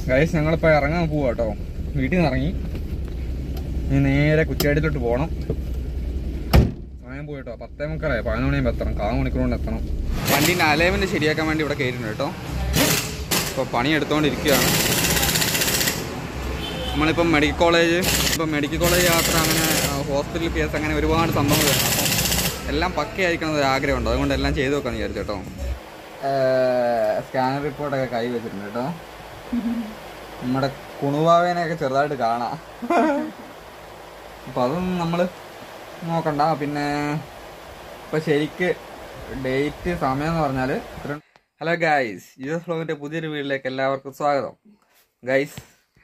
Guys ഞങ്ങളിപ്പോൾ ഇറങ്ങാൻ പോവാ കേട്ടോ വീട്ടിൽ നിന്ന് ഇറങ്ങി ഇനി നേരെ കുറ്റിയാടിയിലോട്ട് പോകണം സമയം പോയി കേട്ടോ പത്തേ മുക്കാലായി പതിനൊന്ന് മണിയാകുമ്പോൾ എത്തണം കാ മണിക്കൂർ കൊണ്ട് എത്തണം വണ്ടീൻ്റെ അലൈൻമെൻറ്റ് ശരിയാക്കാൻ വേണ്ടി ഇവിടെ കയറിയിട്ടുണ്ട് കേട്ടോ ഇപ്പോൾ പണി എടുത്തുകൊണ്ടിരിക്കുകയാണ് നമ്മളിപ്പം മെഡിക്കൽ കോളേജ് ഇപ്പം മെഡിക്കൽ കോളേജ് യാത്ര അങ്ങനെ ഹോസ്പിറ്റൽ കേസ് അങ്ങനെ ഒരുപാട് സംഭവങ്ങൾ വരുന്നു അപ്പം എല്ലാം പക്കയായിരിക്കണം ഒരു ആഗ്രഹമുണ്ട് അതുകൊണ്ട് എല്ലാം ചെയ്തു വെക്കാന്ന് വിചാരിച്ചു കേട്ടോ സ്കാനർ റിപ്പോർട്ടൊക്കെ കൈ വെച്ചിട്ടുണ്ട് കേട്ടോ നമ്മുടെ കുണുവാവേനെയൊക്കെ ചെറുതായിട്ട് കാണാം അപ്പം അതൊന്നും നമ്മൾ നോക്കണ്ട പിന്നെ ഇപ്പം ശരിക്ക് ഡേറ്റ് സമയം എന്ന് പറഞ്ഞാൽ ഹലോ ഗൈസ് ജീസസ് ഫ്ലോഗിൻ്റെ പുതിയൊരു വീട്ടിലേക്ക് എല്ലാവർക്കും സ്വാഗതം ഗൈസ്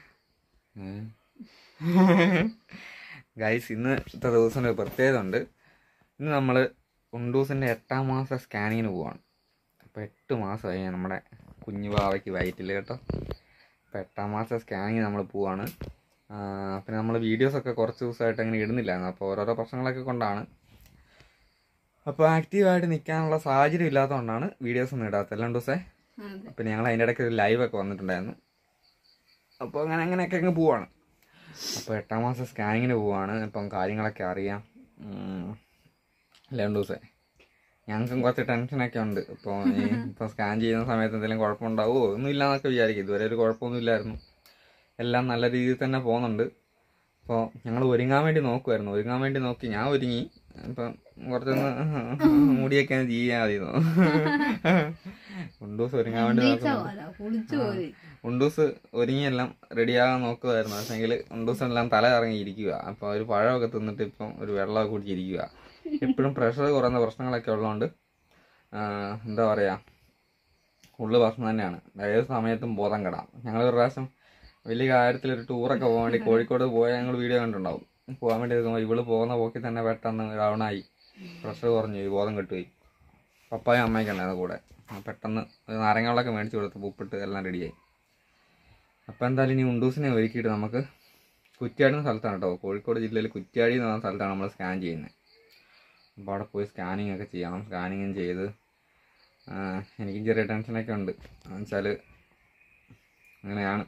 ഗൈസ് ഇന്ന് ഇത്ര ദിവസം ഒരു പ്രത്യേകത ഉണ്ട് ഇന്ന് നമ്മൾ ഉണ്ടൂസിൻ്റെ എട്ടാം മാസം സ്കാനിങ്ങിന് പോവാണ് അപ്പോൾ എട്ട് മാസമായി നമ്മുടെ കുഞ്ഞു ബാവയ്ക്ക് വയറ്റിൽ കേട്ടോ അപ്പോൾ എട്ടാം മാസം സ്കാനിങ് നമ്മൾ പോവാണ് ആ, പിന്നെ നമ്മൾ വീഡിയോസൊക്കെ കുറച്ച് ദിവസമായിട്ട് അങ്ങനെ ഇടുന്നില്ലായിരുന്നു അപ്പോൾ ഓരോരോ പ്രശ്നങ്ങളൊക്കെ കൊണ്ടാണ് അപ്പോൾ ആക്റ്റീവായിട്ട് നിൽക്കാനുള്ള സാഹചര്യം ഇല്ലാത്തതുകൊണ്ടാണ് വീഡിയോസ് ഒന്നും ഇടാത്തത് എല്ലാം ദിവസേ അപ്പോൾ ഞങ്ങൾ അതിൻ്റെ ഇടയ്ക്ക് ഒരു ലൈവൊക്കെ വന്നിട്ടുണ്ടായിരുന്നു അപ്പോൾ അങ്ങനെ അങ്ങനെയൊക്കെ അങ്ങ് പോവാണ് അപ്പോൾ എട്ടാം മാസം സ്കാനിങ്ങിന് പോവാണ് ഇപ്പം കാര്യങ്ങളൊക്കെ അറിയാം ഉം. രണ്ട് ദിവസമേ ഞങ്ങൾക്കും കുറച്ച് ടെൻഷനൊക്കെ ഉണ്ട് ഇപ്പോൾ ഈ ഇപ്പോൾ സ്കാൻ ചെയ്യുന്ന സമയത്ത് എന്തെങ്കിലും കുഴപ്പമുണ്ടാവുമോ ഒന്നും ഇല്ലാന്നൊക്കെ വിചാരിക്കും ഇതുവരെ ഒരു കുഴപ്പമൊന്നും ഇല്ലായിരുന്നു എല്ലാം നല്ല രീതിയിൽ തന്നെ പോകുന്നുണ്ട് അപ്പോൾ ഞങ്ങൾ ഒരുങ്ങാൻ വേണ്ടി നോക്കുമായിരുന്നു ഒരുങ്ങാൻ വേണ്ടി നോക്കി ഞാൻ ഒരുങ്ങി ഇപ്പം കുറച്ചൊന്ന് മുടിയൊക്കെ ഒന്ന് ചെയ്യാൻ മതി ഉണ്ടൂസ് ഒരുങ്ങാൻ വേണ്ടി നോക്കുന്നുണ്ട് കുളിച്ചു പോയി ഉണ്ടൂസ് ഒരുങ്ങിയെല്ലാം റെഡിയാകാൻ നോക്കുമായിരുന്നു പക്ഷെങ്കിൽ ഉണ്ടൂസ് എല്ലാം തല ഇറങ്ങിയിരിക്കുക അപ്പോൾ ഒരു പഴമൊക്കെ തിന്നിട്ട് ഇപ്പം ഒരു വെള്ളമൊക്കെ കുടിച്ചിരിക്കുക എപ്പോഴും പ്രഷർ കുറയുന്ന പ്രശ്നങ്ങളൊക്കെ ഉള്ളതുകൊണ്ട് ആ, എന്താ പറയുക ഉള്ളു പ്രശ്നം തന്നെയാണ് ഏത് സമയത്തും ബോധം കെടാം ഞങ്ങൾ ഒരു പ്രാവശ്യം വലിയ കാര്യത്തിൽ ഒരു ടൂറൊക്കെ പോകാൻ വേണ്ടി കോഴിക്കോട് പോയ ഞങ്ങൾ വീഡിയോ കണ്ടിട്ടുണ്ടാവും പോകാൻ വേണ്ടി നിൽക്കുമ്പോൾ ഇവള് പോകുന്ന പോക്കിൽ തന്നെ പെട്ടെന്ന് ഡൗണായി പ്രഷർ കുറഞ്ഞു പോയി ബോധം കെട്ടുപോയി പപ്പായും അമ്മയൊക്കെ ഉണ്ടായിരുന്നു കൂടെ ആ, പെട്ടെന്ന് ഒരു നാരങ്ങകളൊക്കെ മേടിച്ചു കൊടുത്ത് ഉപ്പിട്ട് എല്ലാം റെഡിയായി അപ്പോൾ എന്തായാലും ഇനി ഉണ്ടൂസിനെ ഒരുക്കിയിട്ട് നമുക്ക് കുറ്റ്യാടി എന്ന സ്ഥലത്താണ് കേട്ടോ കോഴിക്കോട് ജില്ലയിൽ കുറ്റ്യാടി എന്ന് പറഞ്ഞ സ്ഥലത്താണ് നമ്മൾ സ്കാൻ ചെയ്യുന്നത് അപ്പോൾ അവിടെ പോയി സ്കാനിങ് ഒക്കെ ചെയ്യണം സ്കാനിങ്ങും ചെയ്ത് ആ, എനിക്കും ചെറിയ ടെൻഷനൊക്കെ ഉണ്ട് എന്നുവെച്ചാൽ അങ്ങനെയാണ്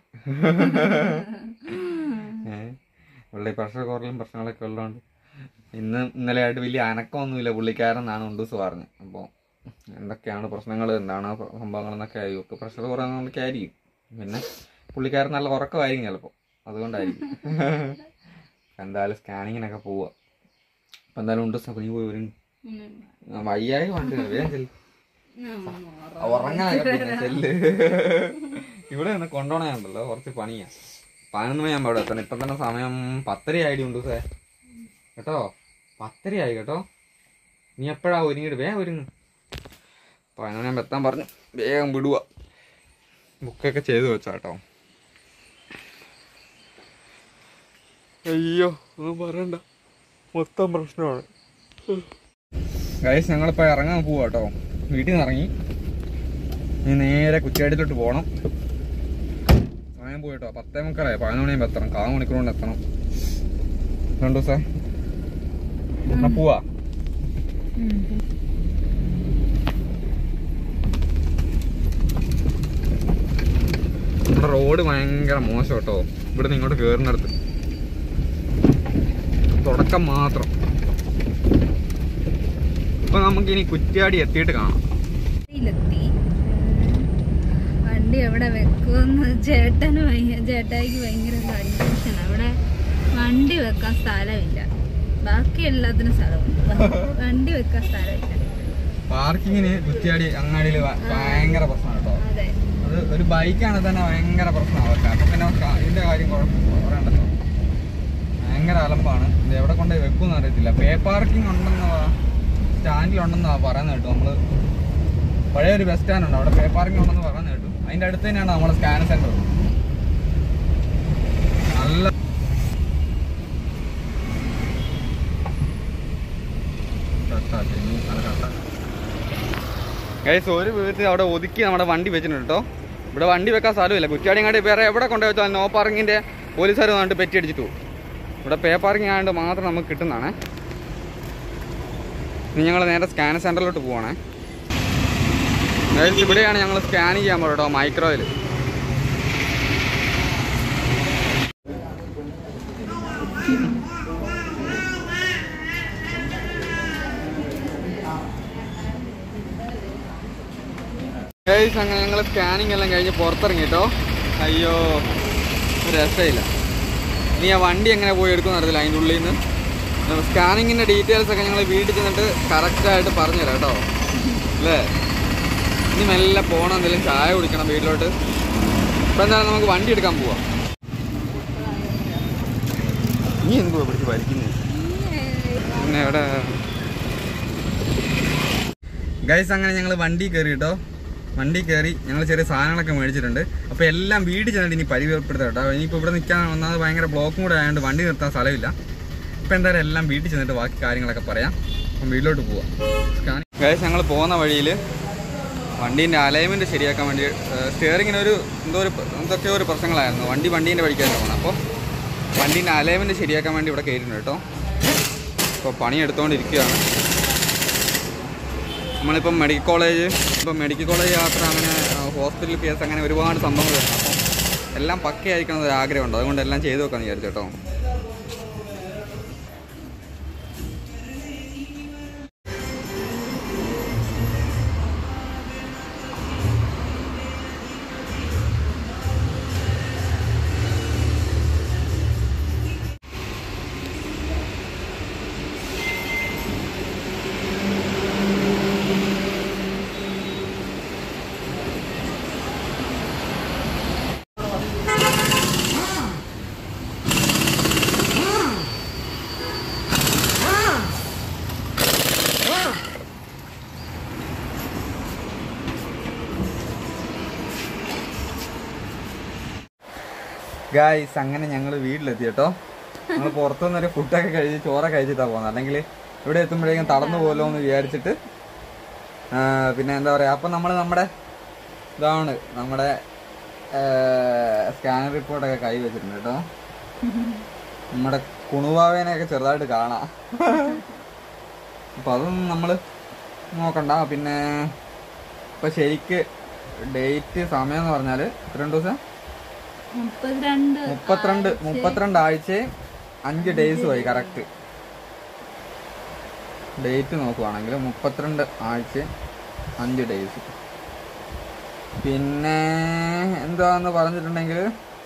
ഏഹ് പുള്ളി പ്രഷർ കുറലും പ്രശ്നങ്ങളൊക്കെ ഉള്ളതുകൊണ്ട് ഇന്ന് ഇന്നലെ ആയിട്ട് വലിയ അനക്കമൊന്നുമില്ല പുള്ളിക്കാരൻ എന്നാണ് ഉണ്ടൂസ് പറഞ്ഞത് അപ്പോൾ എന്തൊക്കെയാണ് പ്രശ്നങ്ങൾ എന്താണ് സംഭവങ്ങൾ എന്നൊക്കെ ആയിരിക്കും ഒക്കെ പ്രഷർ കുറയുന്നതൊക്കെ ആയിരിക്കും പിന്നെ പുള്ളിക്കാരൻ നല്ല ഉറക്കമായിരിക്കും ചിലപ്പോൾ അതുകൊണ്ടായിരിക്കും എന്തായാലും സ്കാനിങ്ങിനൊക്കെ പോവുക അപ്പം എന്തായാലും ഉണ്ട് നീ പോയി ഒരു വയ്യായി വണ്ടി വേഗം ചെല്ല് ഉറങ്ങാനൊക്കെ പിന്നെ ചെല്ല് ഇവിടെ നിന്ന് കൊണ്ടുപോകണുണ്ടല്ലോ കുറച്ച് പണിയാ പതിനൊന്ന് മണിയാകുമ്പോൾ അവിടെ എത്തണം ഇപ്പം തന്നെ സമയം പത്തര ആയിട്ട് ഉണ്ട് സേ കേട്ടോ പത്തര ആയി കേട്ടോ നീ എപ്പോഴാ ഒരുങ്ങിയിട്ട് വേഗം ഒരുങ്ങ് പതിനൊന്ന് മണിയാകുമ്പോൾ എത്താൻ പറഞ്ഞു വേഗം വിടുക ബുക്കൊക്കെ ചെയ്തു വെച്ചാ കേട്ടോ അയ്യോ ഒന്നും പറയണ്ട മൊത്തം പ്രശ്നമാണ് ഗൈസ് ഞങ്ങളിപ്പോൾ ഇറങ്ങാൻ പോവാ കേട്ടോ വീട്ടിൽ നിന്ന് ഇറങ്ങി ഇനി നേരെ കുറ്റിയാടിയിലോട്ട് പോകണം സമയം പോയി കേട്ടോ പത്തേ മുക്കാലായി പതിനൊന്ന് മണിയാകുമ്പോൾ എത്തണം കാ മണിക്കൂർ കൊണ്ട് എത്തണം രണ്ടു ദിവസം എന്നാ പോവാ നമ്മുടെ റോഡ് ഭയങ്കര മോശം കേട്ടോ ഇവിടെ നിന്ന് ഇങ്ങോട്ട് കയറുന്നിടത്ത് തുടക്കം മാത്രം ഇപ്പൊ നമുക്ക് ഇനി കുറ്റ്യാടി എത്തിയിട്ട് കാണാം ിലെത്തി വണ്ടി എവിടെ വെക്കുമെന്ന് ചേട്ടന് ഭയ- ചേട്ടായിക്ക് ഭയങ്കര കൺഫ്യൂഷൻ അവിടെ വണ്ടി വെക്കാൻ സ്ഥലമില്ല ബാക്കി എല്ലാത്തിനും സ്ഥലമുണ്ട് വണ്ടി വെക്കാൻ സ്ഥലമില്ല പാർക്കിങ്ങിന് കുറ്റ്യാടി അങ്ങാടിയിൽ ഭയങ്കര പ്രശ്നമാണ് കേട്ടോ അതെ അത് ഒരു ബൈക്കാണ് തന്നെ ഭയങ്കര പ്രശ്നമാണ് അവർക്ക് അപ്പൊ പിന്നെ ക- ഇതിന്റെ കാര്യം കുഴപ്പം പറയണ്ടല്ലോ ഭയങ്കര അലമ്പാണ് ഇത് എവിടെ കൊണ്ട് വെക്കുമെന്ന് അറിയത്തില്ല പേ പാർക്കിംഗ് ഉണ്ടെന്ന് സ്റ്റാൻഡിലുണ്ടെന്നാ പറയുന്നത് കേട്ടോ നമ്മള് പഴയ ഒരു ബസ് സ്റ്റാൻഡ് ഉണ്ട് അവിടെ പേ പാർക്കിംഗ് ഉണ്ടെന്ന് പറയുന്നത് കേട്ടു അതിന്റെ അടുത്ത് തന്നെയാണ് നമ്മുടെ സ്കാൻ സെന്റർ നല്ല ഗൈസ് ഒരു വീട്ടിൽ അവിടെ ഒതുക്കി നമ്മുടെ വണ്ടി വെച്ചിട്ടുണ്ട് കേട്ടോ ഇവിടെ വണ്ടി വെക്കാൻ സ്ഥലമില്ല കുറ്റാടിങ്ങാടി വേറെ എവിടെ കൊണ്ടുപോയി വെച്ചാൽ നോ പാർക്കിങ്ങിന്റെ പോലീസുകാർ വന്നിട്ട് പെറ്റി അടിച്ചിട്ട് പോകും ഇവിടെ പേ പാർക്കിംഗ് ആയതുകൊണ്ട് മാത്രം നമുക്ക് കിട്ടുന്നതാണ് ഇനി ഞങ്ങൾ നേരെ സ്കാൻ സെന്ററിലോട്ട് പോവാണേ ഗൈസ് ഇവിടെയാണ് ഞങ്ങൾ സ്കാൻ ചെയ്യാൻ പോകുന്നത് കേട്ടോ മൈക്രോയിൽ ഗൈസ് അങ്ങനെ ഞങ്ങൾ സ്കാനിങ് എല്ലാം കഴിഞ്ഞ് പുറത്തിറങ്ങി കേട്ടോ അയ്യോ ഒരു രസമില്ല നീ ആ വണ്ടി എങ്ങനെ പോയി എടുക്കുമെന്ന് അറിയത്തില്ല അതിൻ്റെ ഉള്ളിൽ നിന്ന് സ്കാനിങ്ങിൻ്റെ ഡീറ്റെയിൽസ് ഒക്കെ ഞങ്ങൾ വീട്ടിൽ ചെന്നിട്ട് കറക്റ്റായിട്ട് പറഞ്ഞുതരാം കേട്ടോ അല്ലേ ഇനി മെല്ലെ പോകണം എന്തെങ്കിലും ചായ കുടിക്കണം വീട്ടിലോട്ട് ഇപ്പം എന്തായാലും നമുക്ക് വണ്ടി എടുക്കാൻ പോവാം നീ എന്തുവാ പിടിച്ച് ഭരിക്കുന്നത് പിന്നെ എവിടെ ഗൈസ് അങ്ങനെ ഞങ്ങൾ വണ്ടി കയറി കേട്ടോ വണ്ടി കയറി ഞങ്ങൾ ചെറിയ സാധനങ്ങളൊക്കെ മേടിച്ചിട്ടുണ്ട് അപ്പോൾ എല്ലാം വീട്ടിൽ ചെന്നിട്ട് ഇനി പരിചയപ്പെടുത്താം കേട്ടോ ഇനിയിപ്പോൾ ഇവിടെ നിൽക്കാൻ ഒന്നാമത് ഭയങ്കര ബ്ലോക്കും കൂടെ ആയതുകൊണ്ട് വണ്ടി നിർത്താൻ സ്ഥലമില്ല അപ്പോൾ എന്തായാലും എല്ലാം വീട്ടിൽ ചെന്നിട്ട് ബാക്കി കാര്യങ്ങളൊക്കെ പറയാം അപ്പം വീട്ടിലോട്ട് പോവാം ഗൈസ് ഞങ്ങൾ പോകുന്ന വഴിയിൽ വണ്ടീൻ്റെ അലൈൻമെൻറ്റ് ശരിയാക്കാൻ വേണ്ടി സ്റ്റിയറിങ്ങിന് ഒരു എന്തോ ഒരു എന്തൊക്കെയോ ഒരു പ്രശ്നങ്ങളായിരുന്നു വണ്ടി വണ്ടീൻ്റെ വഴിക്കായിരുന്നു പോകണം അപ്പോൾ വണ്ടീൻ്റെ അലൈൻമെൻറ്റ് ശരിയാക്കാൻ വേണ്ടി ഇവിടെ കയറിയിട്ടുണ്ട് കേട്ടോ ഇപ്പോൾ പണിയെടുത്തുകൊണ്ടിരിക്കുകയാണ് നമ്മളിപ്പം മെഡിക്കൽ കോളേജ് ഇപ്പം മെഡിക്കൽ കോളേജ് യാത്ര അങ്ങനെ ഹോസ്പിറ്റൽ കേസ് അങ്ങനെ ഒരുപാട് സംഭവങ്ങൾ വരുന്നു അപ്പം എല്ലാം പക്കയായിരിക്കണം എന്നൊരു ആഗ്രഹമുണ്ട് അതുകൊണ്ട് എല്ലാം ചെയ്തു വെക്കാമെന്ന് വിചാരിച്ചു കേട്ടോ ഗായ്സ് അങ്ങനെ ഞങ്ങൾ വീട്ടിലെത്തി കേട്ടോ ഞങ്ങൾ പുറത്തുനിന്നൊരു ഫുഡൊക്കെ കഴിച്ച് ചോറൊക്കെ കഴിച്ചിട്ടാണ് പോകുന്നത് അല്ലെങ്കിൽ ഇവിടെ എത്തുമ്പോഴേക്കും തടന്നു പോലോ എന്ന് വിചാരിച്ചിട്ട് ആ, പിന്നെ എന്താ പറയാ അപ്പൊ നമ്മൾ നമ്മുടെ ഇതാണ് നമ്മുടെ സ്കാനർ റിപ്പോർട്ടൊക്കെ കൈ വെച്ചിട്ടുണ്ട് കേട്ടോ നമ്മുടെ കുണുവാവേനെയൊക്കെ ചെറുതായിട്ട് കാണാം അപ്പൊ അതൊന്നും നമ്മള് നോക്കണ്ട പിന്നെ ഇപ്പൊ ശരിക്ക് ഡേറ്റ് സമയം എന്ന് പറഞ്ഞാല് എത്ര രണ്ട് ദിവസം മുപ്പത്തിരണ്ട് മുപ്പത്തിരണ്ട് മുപ്പത്തിരണ്ട് ആഴ്ച അഞ്ച് ഡേയ്സ് പോയി കറക്റ്റ് ഡേറ്റ് നോക്കുവാണെങ്കിൽ മുപ്പത്തിരണ്ട് ആഴ്ച അഞ്ച് ഡേയ്സ് പിന്നെ എന്താന്ന് പറഞ്ഞിട്ടുണ്ടെങ്കിൽ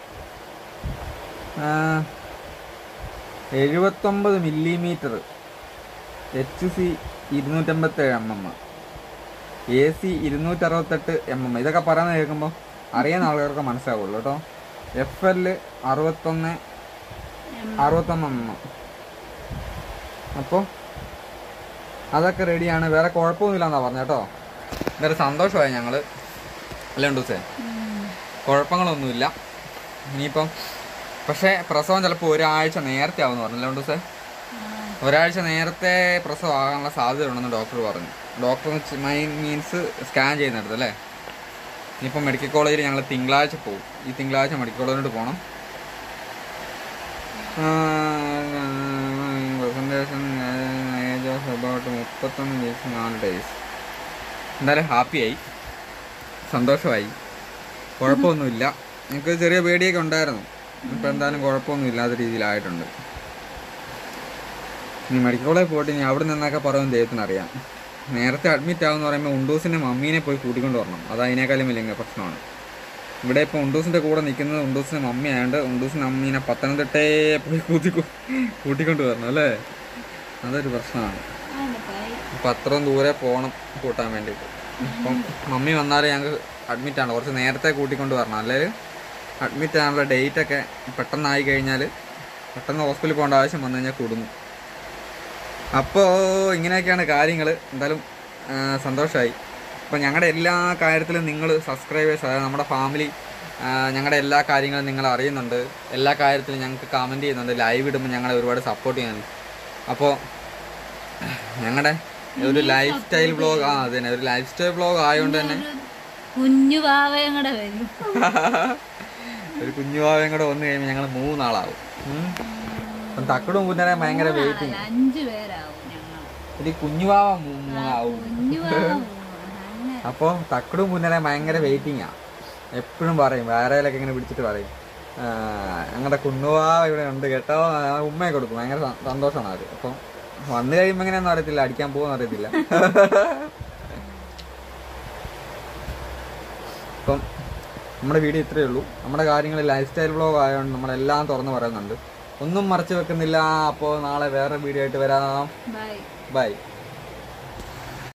എഴുപത്തൊമ്പത് മില്ലിമീറ്റർ എച്ച് സി ഇരുന്നൂറ്റമ്പത്തേഴ് എം എം എ സി ഇരുന്നൂറ്ററുപത്തെട്ട് എം എം ഇതൊക്കെ പറയുന്നത് കേൾക്കുമ്പോൾ അറിയുന്ന ആൾക്കാർക്ക് മനസ്സിലാവുള്ളൂ കേട്ടോ എഫ് എൽ അറുപത്തൊന്ന് അറുപത്തൊന്ന് എം എം അപ്പോൾ അതൊക്കെ റെഡിയാണ് വേറെ കുഴപ്പമൊന്നുമില്ല എന്നാ പറഞ്ഞ കേട്ടോ വേറെ സന്തോഷമായി ഞങ്ങള് അല്ലേ ഉണ്ടൂസേ കുഴപ്പങ്ങളൊന്നുമില്ല ഇനിയിപ്പം പക്ഷേ പ്രസവം ചിലപ്പോൾ ഒരാഴ്ച നേരത്തെ ആവുമെന്ന് പറഞ്ഞല്ലേ ഉണ്ടൂസേ ഒരാഴ്ച നേരത്തെ പ്രസവം ആകാനുള്ള സാധ്യത ഉണ്ടെന്ന് ഡോക്ടർ പറഞ്ഞു ഡോക്ടർ മീൻസ് സ്കാൻ ചെയ്യുന്നിടത്ത് അല്ലേ ഇനിയിപ്പം മെഡിക്കൽ കോളേജിൽ ഞങ്ങൾ തിങ്കളാഴ്ച പോകും ഈ തിങ്കളാഴ്ച മെഡിക്കൽ കോളേജിലോട്ട് പോകണം പ്രസൻറ്റേഷൻ ഏജ് ഓഫ് അബൌട്ട് മുപ്പത്തൊന്ന് വീക്സ് നാല് ഡേയ്സ് എന്തായാലും ഹാപ്പിയായി സന്തോഷമായി കുഴപ്പമൊന്നുമില്ല ഞങ്ങൾക്ക് ചെറിയ പേടിയൊക്കെ ഉണ്ടായിരുന്നു ഇപ്പം എന്തായാലും കുഴപ്പമൊന്നും ഇല്ലാത്ത രീതിയിലായിട്ടുണ്ട് ഇനി മെഡിക്കൽ കോളേജിൽ പോയിട്ട് ഇനി അവിടെ നിന്നൊക്കെ പറയുമെന്ന് ദൈവത്തിന് അറിയാം നേരത്തെ അഡ്മിറ്റ് ആകുമെന്ന് പറയുമ്പോൾ ഉണ്ടൂസിൻ്റെ മമ്മീനെ പോയി കൂട്ടിക്കൊണ്ട് വരണം അത് അതിനേക്കാളും വലിയ പ്രശ്നമാണ് ഇവിടെ ഇപ്പോൾ ഉണ്ടൂസിൻ്റെ കൂടെ നിൽക്കുന്നത് ഉണ്ടൂസിൻ്റെ മമ്മി ആയതുകൊണ്ട് ഉണ്ടൂസിൻ്റെ അമ്മീനെ പത്തനംതിട്ടയെ പോയി കൂട്ടി കൂട്ടിക്കൊണ്ട് വരണം അല്ലേ അതൊരു പ്രശ്നമാണ് അപ്പം അത്രയും ദൂരെ പോകണം കൂട്ടാൻ വേണ്ടിയിട്ട് അപ്പം മമ്മി വന്നാൽ ഞങ്ങൾക്ക് അഡ്മിറ്റ് ആണ് കുറച്ച് നേരത്തെ കൂട്ടിക്കൊണ്ട് വരണം അല്ലെങ്കിൽ അഡ്മിറ്റ് ആകാനുള്ള ഡേറ്റ് ഒക്കെ പെട്ടെന്നായി കഴിഞ്ഞാൽ പെട്ടെന്ന് ഹോസ്പിറ്റലിൽ പോകേണ്ട ആവശ്യം വന്നു കഴിഞ്ഞാൽ കുടുങ്ങും അപ്പോൾ ഇങ്ങനെയൊക്കെയാണ് കാര്യങ്ങൾ എന്തായാലും സന്തോഷമായി അപ്പോൾ ഞങ്ങളുടെ എല്ലാ കാര്യത്തിലും നിങ്ങൾ സബ്സ്ക്രൈബേഴ്സ് അതായത് നമ്മുടെ ഫാമിലി ഞങ്ങളുടെ എല്ലാ കാര്യങ്ങളും നിങ്ങൾ അറിയുന്നുണ്ട് എല്ലാ കാര്യത്തിലും ഞങ്ങൾക്ക് കമൻറ്റ് ചെയ്യുന്നുണ്ട് ലൈവ് ഇടുമ്പോൾ ഞങ്ങളെ ഒരുപാട് സപ്പോർട്ട് ചെയ്യുന്നുണ്ട് അപ്പോൾ ഞങ്ങളുടെ ഒരു ലൈഫ് സ്റ്റൈൽ ബ്ലോഗ് ആ അത് തന്നെ ഒരു ലൈഫ് സ്റ്റൈൽ ബ്ലോഗ് ആയതുകൊണ്ട് തന്നെ കുഞ്ഞു പാവയും കൂടെ വരും ഒരു കുഞ്ഞുവാവയും കൂടെ വന്നു കഴിയുമ്പോൾ ഞങ്ങൾ മൂന്നാളാവും ഉം. അപ്പം തക്കടും കുഞ്ഞനെ ഭയങ്കര വെയിറ്റിംഗ് അല്ല, അഞ്ചു പേരാവും ഞങ്ങൾ ഒരു കുഞ്ഞുവാവ മൂ- മൂന്നാവും കുഞ്ഞു പാവ അങ്ങനെ അപ്പോൾ തക്കടും മുന്നേ ഭയങ്കര വെയിറ്റിംഗാ എപ്പോഴും പറയും വേറെയിലൊക്കെ ഇങ്ങനെ പിടിച്ചിട്ട് പറയും ആ, ഞങ്ങളുടെ കുണ്ണുവാവ ഇവിടെ ഉണ്ട് കേട്ടോ ആ, ഉമ്മയെ കൊടുക്കും ഭയങ്കര സ- സന്തോഷമാണ് അത് അപ്പം വന്നു കഴിയുമ്പോൾ എങ്ങനെയാണെന്ന് അറിയത്തില്ല അടിക്കാൻ പോകുമെന്ന് അറിയത്തില്ല അപ്പം നമ്മുടെ വീഡിയോ ഇത്രയേ ഉള്ളൂ നമ്മുടെ കാര്യങ്ങൾ ലൈഫ് സ്റ്റൈൽ വ്ളോഗ് ആയതുകൊണ്ട് നമ്മളെല്ലാം തുറന്ന് പറയുന്നുണ്ട് ഒന്നും മറച്ചു വെക്കുന്നില്ല അപ്പോൾ നാളെ വേറെ വീഡിയോ ആയിട്ട് വരാം ബൈ ബൈ